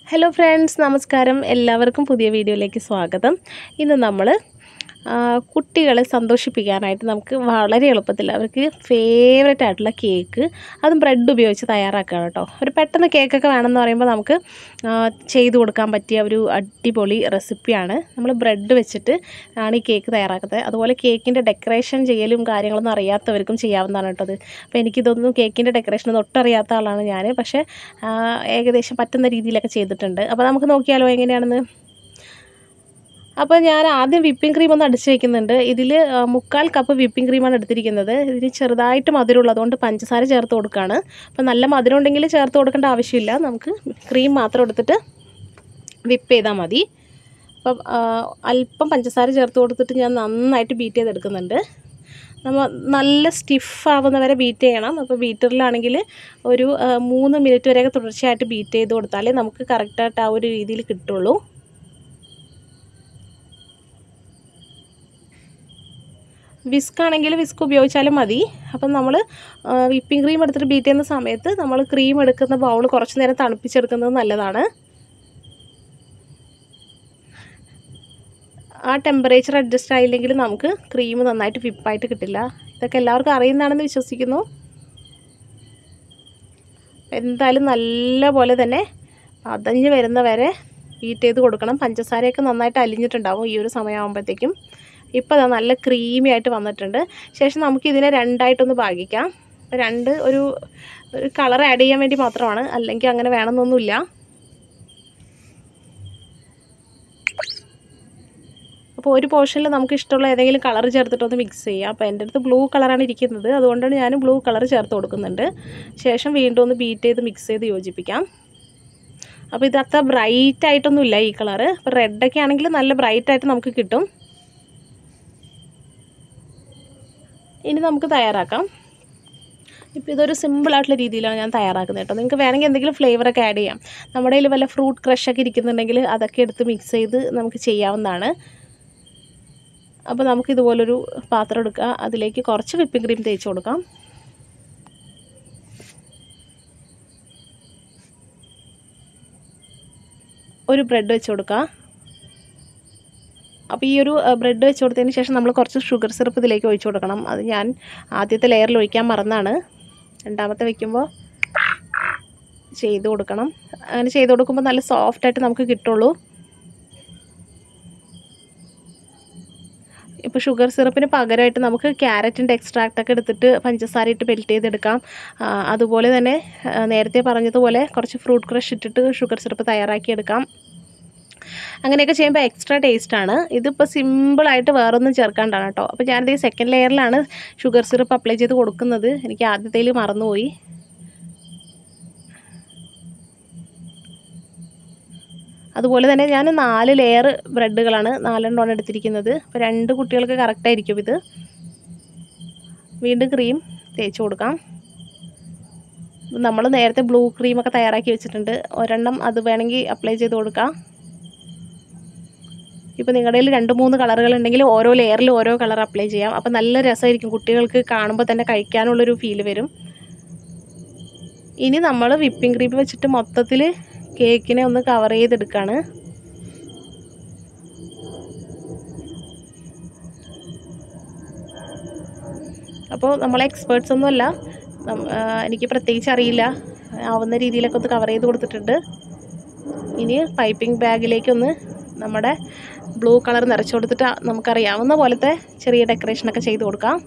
hello friends നമസ്കാരം എല്ലാവർക്കും പുതിയ വീഡിയോയിലേക്ക് സ്വാഗതം ഇന്ന് നമ്മൾ കുട്ടികളെ സന്തോഷിപ്പിക്കാനായിട്ട് നമുക്ക് വളരെ എളുപ്പത്തിൽ അവർക്ക് ഫേവറേറ്റ് ആയിട്ടുള്ള കേക്ക് അതും ബ്രെഡ് ഉപയോഗിച്ച് തയ്യാറാക്കുകയാണ് കേട്ടോ ഒരു പെട്ടെന്ന് കേക്കൊക്കെ വേണമെന്ന് പറയുമ്പോൾ നമുക്ക് ആ, ചെയ്തു കൊടുക്കാൻ പറ്റിയ ഒരു അടിപൊളി റെസിപ്പിയാണ് നമ്മൾ ബ്രെഡ് വെച്ചിട്ട് ആണ് ഈ കേക്ക് തയ്യാറാക്കുന്നത് അതുപോലെ കേക്കിൻ്റെ ഡെക്കറേഷൻ ചെയ്യലും കാര്യങ്ങളൊന്നും അറിയാത്തവർക്കും ചെയ്യാവുന്നതാണ് കേട്ടോ അത് അപ്പോൾ എനിക്കിതൊന്നും കേക്കിൻ്റെ ഡെക്കറേഷൻ ഒന്നും ഒട്ടറിയാത്ത ആളാണ് ഞാൻ പക്ഷേ ആ, ഏകദേശം പറ്റുന്ന രീതിയിലൊക്കെ ചെയ്തിട്ടുണ്ട് അപ്പോൾ നമുക്ക് നോക്കിയാലോ എങ്ങനെയാണെന്ന് അപ്പോൾ ഞാൻ ആദ്യം വിപ്പിംഗ് ക്രീം ഒന്ന് അടിച്ച് വെക്കുന്നുണ്ട് ഇതിൽ മുക്കാൽ കപ്പ് വിപ്പിംഗ് ക്രീമാണ് എടുത്തിരിക്കുന്നത് ഇതിന് ചെറുതായിട്ട് മധുരമുള്ളത് അതുകൊണ്ട് പഞ്ചസാര ചേർത്ത് കൊടുക്കുകയാണ് അപ്പോൾ നല്ല മധുരം ഉണ്ടെങ്കിൽ ചേർത്ത് കൊടുക്കേണ്ട ആവശ്യമില്ല നമുക്ക് ക്രീം മാത്രം എടുത്തിട്ട് വിപ്പ് ചെയ്താൽ മതി അപ്പം ആ, അല്പം പഞ്ചസാര ചേർത്ത് കൊടുത്തിട്ട് ഞാൻ നന്നായിട്ട് ബീറ്റ് ചെയ്തെടുക്കുന്നുണ്ട് നമ്മൾ നല്ല സ്റ്റിഫ് ആവുന്ന വരെ ബീറ്റ് ചെയ്യണം അപ്പോൾ ബീറ്ററിലാണെങ്കിൽ ഒരു ആ, മൂന്ന് മിനിറ്റ് വരെയൊക്കെ തുടർച്ചയായിട്ട് ബീറ്റ് ചെയ്ത് കൊടുത്താലേ നമുക്ക് കറക്റ്റായിട്ട് ആ ഒരു രീതിയിൽ കിട്ടുള്ളൂ വിസ്ക് ആണെങ്കിൽ വിസ്ക് ഉപയോഗിച്ചാലും മതി അപ്പം നമ്മൾ വിപ്പിംഗ് ക്രീം എടുത്തിട്ട് ബീറ്റ് ചെയ്യുന്ന സമയത്ത് നമ്മൾ ക്രീം എടുക്കുന്ന ബൗൾ കുറച്ച് നേരം തണുപ്പിച്ചെടുക്കുന്നത് നല്ലതാണ് ആ ടെമ്പറേച്ചർ അഡ്ജസ്റ്റ് ആയില്ലെങ്കിൽ നമുക്ക് ക്രീം നന്നായിട്ട് വിപ്പായിട്ട് കിട്ടില്ല ഇതൊക്കെ എല്ലാവർക്കും അറിയുന്നതാണെന്ന് വിശ്വസിക്കുന്നു എന്തായാലും നല്ല പോലെ തന്നെ പതഞ്ഞ് വരുന്ന വരെ ബീറ്റ് ചെയ്ത് കൊടുക്കണം പഞ്ചസാരയൊക്കെ നന്നായിട്ട് അലിഞ്ഞിട്ടുണ്ടാവും ഈ ഒരു സമയമാകുമ്പോഴത്തേക്കും ഇപ്പോൾ അത് നല്ല ക്രീമി ആയിട്ട് വന്നിട്ടുണ്ട് ശേഷം നമുക്ക് ഇതിനെ രണ്ടായിട്ടൊന്ന് ഭാഗിക്കാം രണ്ട് ഒരു ഒരു കളർ ആഡ് ചെയ്യാൻ വേണ്ടി മാത്രമാണ് അല്ലെങ്കിൽ അങ്ങനെ വേണമെന്നൊന്നുമില്ല അപ്പോൾ ഒരു പോർഷനിൽ നമുക്ക് ഇഷ്ടമുള്ള ഏതെങ്കിലും കളർ ചേർത്തിട്ടൊന്ന് മിക്സ് ചെയ്യാം അപ്പോൾ എൻ്റെ അടുത്ത് ബ്ലൂ കളറാണ് ഇരിക്കുന്നത് അതുകൊണ്ടാണ് ഞാൻ ബ്ലൂ കളർ ചേർത്ത് കൊടുക്കുന്നുണ്ട് ശേഷം വീണ്ടും ഒന്ന് ബീറ്റ് ചെയ്ത് മിക്സ് ചെയ്ത് യോജിപ്പിക്കാം അപ്പോൾ ഇത് അത്ര ബ്രൈറ്റ് ആയിട്ടൊന്നുമില്ല ഈ കളറ് അപ്പോൾ റെഡൊക്കെ ആണെങ്കിൽ നല്ല ബ്രൈറ്റ് ആയിട്ട് നമുക്ക് കിട്ടും ഇനി നമുക്ക് തയ്യാറാക്കാം ഇപ്പോൾ ഇതൊരു സിമ്പിളായിട്ടുള്ള രീതിയിലാണ് ഞാൻ തയ്യാറാക്കുന്നത് കേട്ടോ നിങ്ങൾക്ക് വേണമെങ്കിൽ എന്തെങ്കിലും ഫ്ലേവറൊക്കെ ആഡ് ചെയ്യാം നമ്മുടെ കയ്യിൽ വല്ല ഫ്രൂട്ട് ക്രഷൊക്കെ ഇരിക്കുന്നുണ്ടെങ്കിൽ അതൊക്കെ എടുത്ത് മിക്സ് ചെയ്ത് നമുക്ക് ചെയ്യാവുന്നതാണ് അപ്പോൾ നമുക്ക് ഇതുപോലൊരു പാത്രം എടുക്കുക അതിലേക്ക് കുറച്ച് വിപ്പിംഗ് ക്രീം തേച്ച് കൊടുക്കാം ഒരു ബ്രെഡ് വെച്ച് കൊടുക്കുക അപ്പോൾ ഈ ഒരു ബ്രെഡ് വെച്ച് കൊടുത്തതിന് ശേഷം നമ്മൾ കുറച്ച് ഷുഗർ സിറപ്പ് ഇതിലേക്ക് ഒഴിച്ച് കൊടുക്കണം അത് ഞാൻ ആദ്യത്തെ ലെയറിൽ ഒഴിക്കാൻ മറന്നാണ് രണ്ടാമത്തെ വെക്കുമ്പോൾ ചെയ്ത് കൊടുക്കണം അങ്ങനെ ചെയ്ത് കൊടുക്കുമ്പോൾ നല്ല സോഫ്റ്റായിട്ട് നമുക്ക് കിട്ടുള്ളൂ ഇപ്പോൾ ഷുഗർ സിറപ്പിന് പകരമായിട്ട് നമുക്ക് ക്യാരറ്റിൻ്റെ എക്സ്ട്രാക്റ്റ് ഒക്കെ എടുത്തിട്ട് പഞ്ചസാര ഇട്ട് മെൽറ്റ് ചെയ്തെടുക്കാം ആ, അതുപോലെ തന്നെ ആ, നേരത്തെ പറഞ്ഞതുപോലെ കുറച്ച് ഫ്രൂട്ട് ക്രഷ് ഇട്ടിട്ട് ഷുഗർ സിറപ്പ് തയ്യാറാക്കിയെടുക്കാം അങ്ങനെയൊക്കെ ചെയ്യുമ്പോൾ എക്സ്ട്രാ ടേസ്റ്റാണ് ഇതിപ്പോൾ സിമ്പിളായിട്ട് വേറൊന്നും ചേർക്കാണ്ടാണ് കേട്ടോ അപ്പോൾ ഞാനിത് ഈ സെക്കൻഡ് ലെയറിലാണ് ഷുഗർ സിറപ്പ് അപ്ലൈ ചെയ്ത് കൊടുക്കുന്നത് എനിക്ക് ആദ്യത്തേൽ മറന്നുപോയി അതുപോലെ തന്നെ ഞാൻ നാല് ലെയർ ബ്രെഡുകളാണ് നാലെണ്ണമാണ് എടുത്തിരിക്കുന്നത് അപ്പോൾ രണ്ട് കുട്ടികൾക്ക് കറക്റ്റായിരിക്കും ഇത് വീണ്ടും ക്രീം തേച്ച് കൊടുക്കാം നമ്മൾ നേരത്തെ ബ്ലൂ ക്രീമൊക്കെ തയ്യാറാക്കി വെച്ചിട്ടുണ്ട് ഒരെണ്ണം അത് വേണമെങ്കിൽ അപ്ലൈ ചെയ്ത് കൊടുക്കാം ഇപ്പോൾ നിങ്ങളുടെ കയ്യിൽ രണ്ട് മൂന്ന് കളറുകൾ ഉണ്ടെങ്കിൽ ഓരോ ലെയറിൽ ഓരോ കളർ അപ്ലൈ ചെയ്യാം അപ്പോൾ നല്ല രസമായിരിക്കും കുട്ടികൾക്ക് കാണുമ്പോൾ തന്നെ കഴിക്കാനുള്ളൊരു ഫീൽ വരും ഇനി നമ്മൾ വിപ്പിംഗ് ക്രീം വെച്ചിട്ട് മൊത്തത്തിൽ കേക്കിനെ ഒന്ന് കവർ ചെയ്തെടുക്കുകയാണ് അപ്പോൾ നമ്മൾ എക്സ്പേർട്സ് ഒന്നുമല്ല നം- ആ, എനിക്ക് പ്രത്യേകിച്ച് അറിയില്ല ആവുന്ന രീതിയിലൊക്കെ ഒന്ന് കവർ ചെയ്ത് കൊടുത്തിട്ടുണ്ട് ഇനി പൈപ്പിംഗ് ബാഗിലേക്കൊന്ന് നമ്മുടെ ബ്ലൂ കളർ നിറച്ച് കൊടുത്തിട്ട് നമുക്കറിയാവുന്ന പോലത്തെ ചെറിയ ഡെക്കറേഷനൊക്കെ ചെയ്ത് കൊടുക്കാം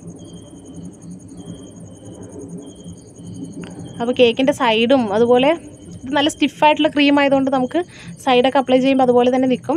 അപ്പോൾ കേക്കിൻ്റെ സൈഡും അതുപോലെ ഇത് നല്ല സ്റ്റിഫായിട്ടുള്ള ക്രീം ആയതുകൊണ്ട് നമുക്ക് സൈഡൊക്കെ അപ്ലൈ ചെയ്യുമ്പോൾ അതുപോലെ തന്നെ നിൽക്കും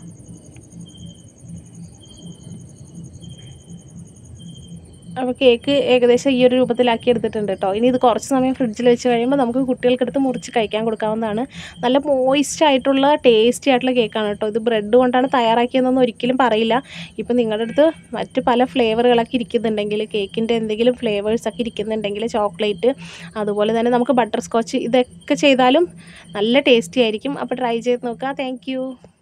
അപ്പോൾ കേക്ക് ഏകദേശം ഈ ഒരു രൂപത്തിലാക്കി എടുത്തിട്ടുണ്ട് കേട്ടോ ഇനി ഇത് കുറച്ച് സമയം ഫ്രിഡ്ജിൽ വെച്ച് കഴിയുമ്പോൾ നമുക്ക് കുട്ടികൾക്കെടുത്ത് മുറിച്ച് കഴിക്കാൻ കൊടുക്കാവുന്നതാണ് നല്ല മോയിസ്റ്റ് ആയിട്ടുള്ള ടേസ്റ്റി ആയിട്ടുള്ള കേക്കാണ് കേട്ടോ ഇത് ബ്രെഡ് കൊണ്ടാണ് തയ്യാറാക്കിയതെന്നൊന്നും ഒരിക്കലും പറയില്ല ഇപ്പം നിങ്ങളുടെ അടുത്ത് മറ്റ് പല ഫ്ലേവറുകളൊക്കെ ഇരിക്കുന്നുണ്ടെങ്കിൽ കേക്കിൻ്റെ എന്തെങ്കിലും ഫ്ലേവേഴ്സൊക്കെ ഇരിക്കുന്നുണ്ടെങ്കിൽ ചോക്ലേറ്റ് അതുപോലെ തന്നെ നമുക്ക് ബട്ടർ സ്കോച്ച് ഇതൊക്കെ ചെയ്താലും നല്ല ടേസ്റ്റി ആയിരിക്കും അപ്പോൾ ട്രൈ ചെയ്ത് നോക്കുക താങ്ക്